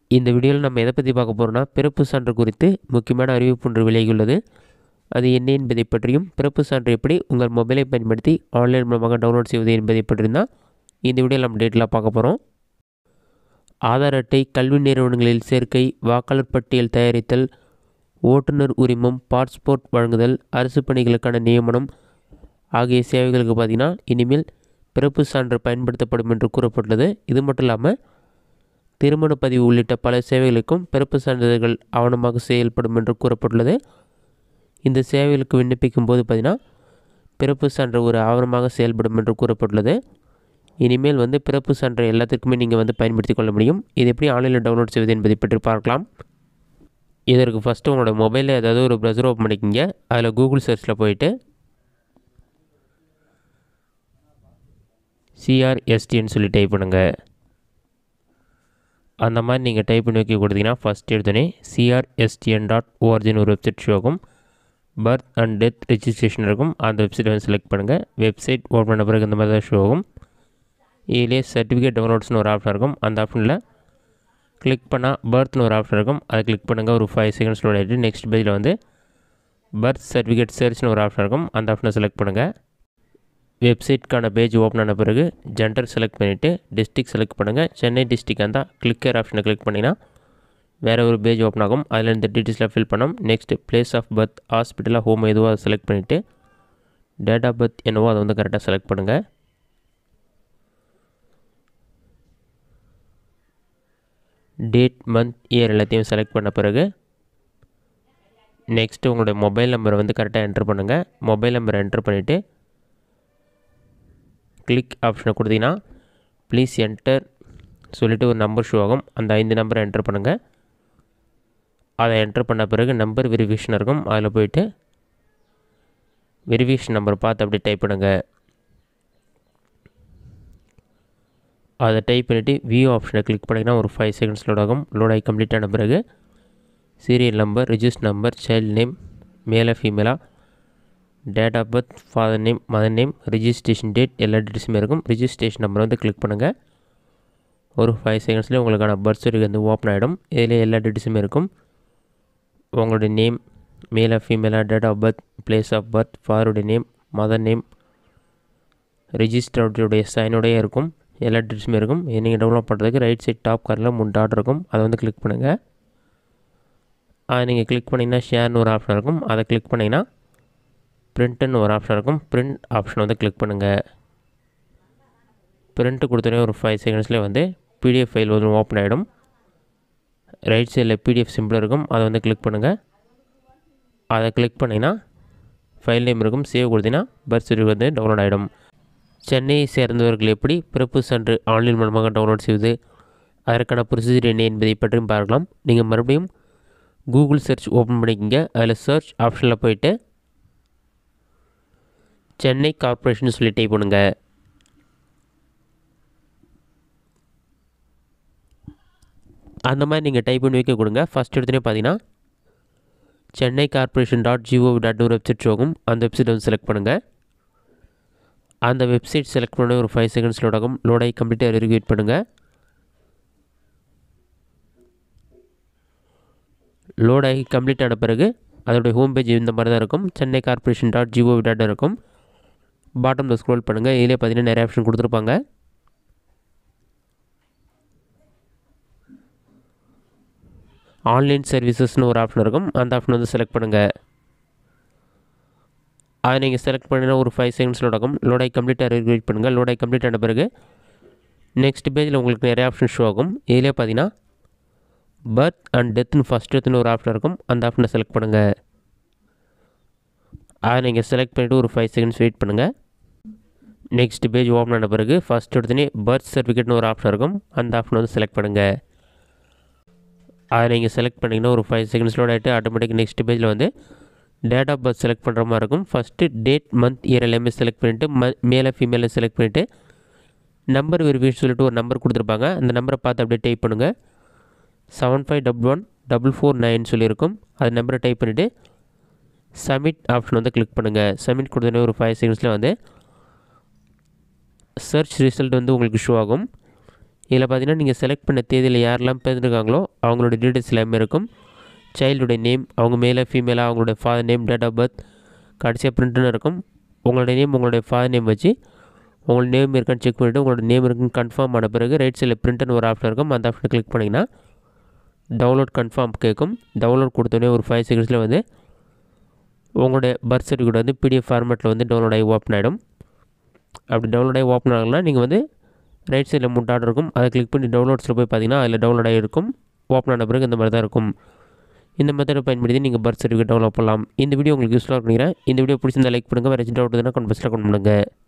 இந்த வீடியோவில் நம்ம எதை பற்றி பார்க்க போகிறோம்னா பிறப்பு சான்று குறித்து முக்கியமான அறிவிப்பு ஒன்று விலகியுள்ளது அது என்ன என்பதை பற்றியும் பிறப்பு சான்று எப்படி உங்கள் மொபைலை பயன்படுத்தி ஆன்லைன் மூலமாக டவுன்லோட் செய்வது என்பதை பற்றியும் தான் இந்த வீடியோவில் நம்ம டேட்டில் பார்க்க போகிறோம் ஆதார் அட்டை கல்வி நிறுவனங்களில் சேர்க்கை வாக்காளர் பட்டியல் தயாரித்தல் ஓட்டுநர் உரிமம் பாஸ்போர்ட் வழங்குதல் அரசு பணிகளுக்கான நியமனம் ஆகிய சேவைகளுக்கு பார்த்திங்கன்னா இனிமேல் பிறப்பு சான்று பயன்படுத்தப்படும் என்று கூறப்பட்டுள்ளது இது மட்டும் இல்லாமல் திருமண பதிவு உள்ளிட்ட பல சேவைகளுக்கும் பிறப்பு சான்றிதழ்கள் ஆவணமாக செயல்படும் என்று கூறப்பட்டுள்ளது இந்த சேவைகளுக்கு விண்ணப்பிக்கும் போது பார்த்திங்கன்னா பிறப்பு சான்று ஒரு ஆவணமாக செயல்படும் என்று கூறப்பட்டுள்ளது இனிமேல் வந்து பிறப்பு சான்று எல்லாத்துக்குமே நீங்கள் வந்து பயன்படுத்தி கொள்ள முடியும் இது எப்படி ஆன்லைனில் டவுன்லோட் செய்வது என்பதை பற்றி பார்க்கலாம் இதற்கு ஃபஸ்ட்டு உங்களோட மொபைலில் ஏதாவது ஒரு ப்ரௌசர் ஓப்பன் பண்ணிக்கிங்க அதில் கூகுள் சர்ச்சில் போயிட்டு சிஆர்எஸ்டின்னு சொல்லி டைப் பண்ணுங்கள் அந்த மாதிரி நீங்கள் டைப் பண்ணி வைக்க கொடுத்தீங்கன்னா ஃபஸ்ட் எடுத்தோடனே சிஆர்எஸ்டிஎன் டாட் ஓஆர்ஜின்னு ஒரு வெப்சைட் ஷோ ஆகும் பர்த் அண்ட் டெத் ரெஜிஸ்ட்ரேஷன் இருக்கும் அந்த வெப்சைட் வந்து செலக்ட் பண்ணுங்கள் வெப்சைட் ஓப்பன் பண்ண பிறகு இந்த மாதிரி தான் ஷோ ஆகும் இதிலே சர்டிஃபிகேட் டவுன்லோட்ஸ்னு ஒரு ஆப்ஷன் இருக்கும் அந்த ஆப்ஷனில் கிளிக் பண்ணால் பர்த்னு ஒரு ஆப்ஷன் இருக்கும் அதை கிளிக் பண்ணுங்கள் ஒரு ஃபைவ் செகண்ட்ஸ் லோட் ஆகிட்டு நெக்ஸ்ட் பேஜில் வந்து பர்த் சர்டிஃபிகேட் சர்ச்னு ஒரு ஆப்ஷன் இருக்கும் அந்த ஆப்ஷனை செலக்ட் பண்ணுங்கள் வெப்சைட்க்கான பேஜ் ஓப்பன் ஆன பிறகு ஜெண்டர் செலக்ட் பண்ணிவிட்டு டிஸ்ட்ரிக் செலக்ட் பண்ணுங்கள் சென்னை டிஸ்ட்ரிக் இருந்தால் கிளிக்கர் ஆப்ஷனை கிளிக் பண்ணிங்கன்னா வேறு ஒரு பேஜ் ஓப்பன் ஆகும் அதில் இந்த டீட்டெயில்ஸ்லாம் ஃபில் பண்ணோம் நெக்ஸ்ட் பிளேஸ் ஆஃப் பர்த் ஹாஸ்பிட்டலாக ஹோம் எதுவோ அதை செலக்ட் பண்ணிவிட்டு டேட் ஆஃப் பர்த் என்னவோ அதை வந்து கரெக்டாக செலக்ட் பண்ணுங்கள் டேட் மந்த் இயர் எல்லாத்தையும் செலக்ட் பண்ண பிறகு நெக்ஸ்ட்டு உங்களுடைய மொபைல் நம்பரை வந்து கரெக்டாக என்ட்ரு பண்ணுங்கள் மொபைல் நம்பரை என்ட்ரு பண்ணிவிட்டு கிளிக் ஆப்ஷனை கொடுத்தீங்கன்னா ப்ளீஸ் என்டர் சொல்லிவிட்டு ஒரு நம்பர் ஷோ ஆகும் அந்த ஐந்து நம்பரை என்டர் பண்ணுங்கள் அதை என்டர் பண்ண பிறகு நம்பர் வெரிஃபிகேஷன் இருக்கும் அதில் போயிட்டு வெரிஃபிகேஷன் நம்பர் பார்த்து அப்படியே டைப் பண்ணுங்கள் அதை டைப் பண்ணிவிட்டு வியூ ஆப்ஷனை கிளிக் பண்ணிங்கன்னா ஒரு ஃபைவ் செகண்ட்ஸ் லோட் ஆகும் லோட் ஆகி கம்ப்ளீட் ஆன பிறகு serial number register number child name male ஃபீமேலாக date of birth father name mother name registration date எல்லா டீட்டெயில்ஸுமே இருக்கும் ரிஜிஸ்ட்ரேஷன் நம்பர் வந்து கிளிக் பண்ணுங்கள் ஒரு ஃபைவ் செகண்ட்ஸ்லேயே உங்களுக்கான பர்த் சர்டிஃபிகேட் வந்து ஓப்பன் ஆகிடும் இதில் எல்லா டீட்டெயில்ஸுமே இருக்கும் உங்களுடைய நேம் மேலாக ஃபீமேலாக date of birth place of birth ஃபாதருடைய நேம் மதர் நேம் ரிஜிஸ்டருடைய சைனுடைய இருக்கும் எல்லா டீட்டெயில்ஸுமே இருக்கும் இது நீங்கள் டவுன்லோட் பண்ணுறதுக்கு ரைட் சைட் டாப் கார்டில் மூணு டாட் இருக்கும் அதை வந்து கிளிக் பண்ணுங்கள் அதை நீங்கள் கிளிக் பண்ணிங்கன்னா ஷேர்னு ஒரு ஆப்ஷன் இருக்கும் அதை கிளிக் பண்ணிங்கன்னா பிரிண்ட்டுன்னு ஒரு ஆப்ஷன் இருக்கும் பிரிண்ட் ஆப்ஷன் வந்து கிளிக் பண்ணுங்கள் பிரிண்ட்டு கொடுத்தோன்னே ஒரு ஃபைவ் செகண்ட்ஸ்லேயே வந்து பிடிஎஃப் ஃபைல் வந்து ஓப்பன் ஆகிடும் ரைட் சைடில் பிடிஎஃப் சிம்பிள் இருக்கும் அதை வந்து கிளிக் பண்ணுங்கள் அதை கிளிக் பண்ணிங்கன்னா ஃபைல் நேம் இருக்கும் சேவ் கொடுத்தீங்கன்னா பர்த் சர்டிஃபிகேட் வந்து டவுன்லோட் ஆகிடும் சென்னையை சேர்ந்தவர்கள் எப்படி பிறப்பு சான்று ஆன்லைன் மூலமாக டவுன்லோட் செய்வது அதற்கான ப்ரொசீஜர் என்ன என்பதை பற்றியும் பார்க்கலாம் நீங்கள் மறுபடியும் கூகுள் சர்ச் ஓப்பன் பண்ணிக்கிங்க அதில் சர்ச் ஆப்ஷனில் போயிட்டு சென்னை கார்ப்பரேஷன் சொல்லி டைப் பண்ணுங்க அந்த மாதிரி நீங்கள் டைப் பண்ணி வைக்க கொடுங்க ஃபஸ்ட் எடுத்துனே பார்த்தீங்கன்னா Chennai corporation dot GOV dot ஒரு வெப்சைட் ஷோகும் அந்த வெப்சைட் வந்து செலக்ட் பண்ணுங்கள் அந்த வெப்சைட் செலக்ட் பண்ண ஒரு ஃபைவ் செகண்ட்ஸ் லோட் ஆகும் லோட் ஆகி கம்ப்ளீட்டாக வரைக்கும் வெயிட் பண்ணுங்கள் லோட் ஆகி கம்ப்ளீட் ஆன பிறகு அதோடைய ஹோம் பேஜ் இந்த மாதிரி தான் இருக்கும் Chennai corporation dot GOV dot இருக்கும் பாட்டமில் ஸ்க்ரோல் பண்ணுங்கள் இதிலே பார்த்தீங்கன்னா நிறைய ஆப்ஷன் கொடுத்துருப்பாங்க ஆன்லைன் சர்வீசஸ்னு ஒரு ஆப்ஷன் இருக்கும் அந்த ஆப்ஷன் வந்து செலக்ட் பண்ணுங்கள் அதை நீங்கள் செலக்ட் பண்ணினா ஒரு ஃபைவ் செகண்ட்ஸ் லோட் ஆகும் லோட் ஆகி கம்ப்ளீட்டாக வெயிட் பண்ணுங்கள் லோட் ஆகி கம்ப்ளீட் ஆன பிறகு நெக்ஸ்ட் பேஜில் உங்களுக்கு நிறைய ஆப்ஷன் ஷோ ஆகும் இதிலே பார்த்தீங்கன்னா பர்த் அண்ட் டெத்னு ஃபஸ்ட் டெத்துன்னு ஒரு ஆப்ஷன் இருக்கும் அந்த ஆப்ஷனை செலக்ட் பண்ணுங்கள் அதை நீங்கள் செலக்ட் பண்ணிவிட்டு ஒரு ஃபைவ் செகண்ட்ஸ் வெயிட் பண்ணுங்கள் நெக்ஸ்ட் பேஜ் ஓப்பன் ஆன பிறகு ஃபஸ்ட் எடுத்துனே பர்த் சர்டிஃபிகேட்னு ஒரு ஆப்ஷன் இருக்கும் அந்த ஆப்ஷன் வந்து செலக்ட் பண்ணுங்கள் அதை நீங்கள் செலக்ட் பண்ணிங்கன்னா ஒரு ஃபைவ் செகண்ட்ஸ்லோட ஆகிட்டு ஆட்டோமேட்டிக் நெக்ஸ்ட் பேஜில் வந்து டேட் ஆஃப் பர்த் செலக்ட் பண்ணுற மாதிரி இருக்கும் ஃபஸ்ட்டு டேட் மந்த் இயர் எல்லாமே செலக்ட் பண்ணிவிட்டு ம மேலே ஃபீமேலை செலக்ட் பண்ணிவிட்டு நம்பர் வெரிஃபிகேஷன் சொல்லிட்டு ஒரு நம்பர் கொடுத்துருப்பாங்க அந்த நம்பரை பார்த்து அப்படியே டைப் பண்ணுங்கள் seven five double one double four nine சொல்லியிருக்கும் அது நம்பரை டைப் பண்ணிவிட்டு சப்மிட் ஆப்ஷன் வந்து கிளிக் பண்ணுங்கள் சப்மிட் கொடுத்தோன்னே ஒரு ஃபைவ் செகண்ட்ஸில் வந்து சர்ச் ரிசல்ட் வந்து உங்களுக்கு ஷோ ஆகும் இதில் பார்த்தீங்கன்னா நீங்கள் செலக்ட் பண்ண தேதியில் யாரெல்லாம் பிறந்திருக்காங்களோ அவங்களோட டீட்டெயில்ஸ் எல்லாமே இருக்கும் சைல்டுடைய நேம் அவங்க மேலே ஃபீமேலாக அவங்களோட father name date of birth கடைசியாக பிரிண்ட்னு இருக்கும் உங்களுடைய நேம் உங்களுடைய ஃபாதர் நேம் வச்சு உங்களோட நேம் இருக்கான்னு செக் பண்ணிவிட்டு உங்களோட நேம் இருக்குன்னு கன்ஃபார்ம் ஆன பிறகு ரைட் சைடில் பிரிண்ட்னு ஒரு ஆப்ஷன் இருக்கும் அந்த ஆப்ஷனை கிளிக் பண்ணிங்கன்னா டவுன்லோட் கன்ஃபார்ம் கேட்கும் டவுன்லோட் கொடுத்தோடனே ஒரு ஃபைவ் செகண்ட்ஸில் வந்து உங்களுடைய பர்த் சர்டிஃபிகேட் வந்து பிடிஎஃப் ஃபார்மேட்டில் வந்து டவுன்லோட் ஆகி ஓப்பன் ஆகிடும் அப்படி டவுன்லோட் ஆகி ஓப்பன் ஆகலாம் நீங்கள் வந்து ரைட் சைடில் மூணு டாட் இருக்கும் அதை கிளிக் பண்ணி டவுன்லோட்ஸில் போய் பார்த்தீங்கன்னா அதில் டவுன்லோட் ஆகிருக்கும் ஓப்பன் ஆன பிறகு இந்த மாதிரி தான் இருக்கும் இந்த மெத்தடை பயன்படுத்தி நீங்கள் பர்த் சர்டிஃபிகேட் டவுன்லோட் பண்ணலாம் இந்த வீடியோ உங்களுக்கு யூஸ்ஃபுல்லாக இருக்கிறேன் இந்த வீடியோ பிடிச்சிருந்தா லைக் பண்ணுங்கள் வேறு டவுட் இருந்தால் கமெண்ட் பாக்ஸில் கமெண்ட் பண்ணுங்கள்